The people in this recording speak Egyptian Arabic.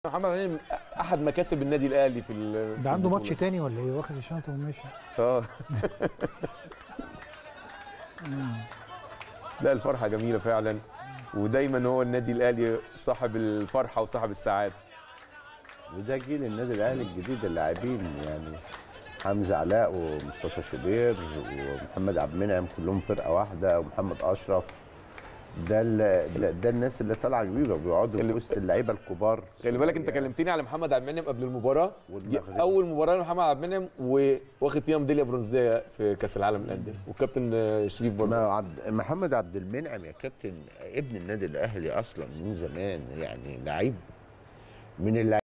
محمد علي احد مكاسب النادي الاهلي في ال- في ده عنده ماتش البطولة. تاني ولا ايه واخد الشنطه وماشي اه لا الفرحه جميله فعلا ودايما هو النادي الاهلي صاحب الفرحه وصاحب السعاده وده جيل النادي الاهلي الجديد اللاعبين يعني حمزه علاء ومصطفى شوبير ومحمد عبد المنعم كلهم فرقه واحده ومحمد اشرف ده ال- ده الناس اللي طالعه جديده وبيقعدوا اللي- في وسط اللعيبه الكبار خلي بالك انت يعني كلمتني على محمد عبد المنعم قبل المباراه دي والمغرب. اول مباراه لمحمد عبد المنعم وواخد فيها ميداليه برونزيه في كاس العالم للانديه والكابتن آه، شريف برضه ما عبد محمد عبد المنعم يا كابتن ابن النادي الاهلي اصلا من زمان يعني لعيب من اللعيبه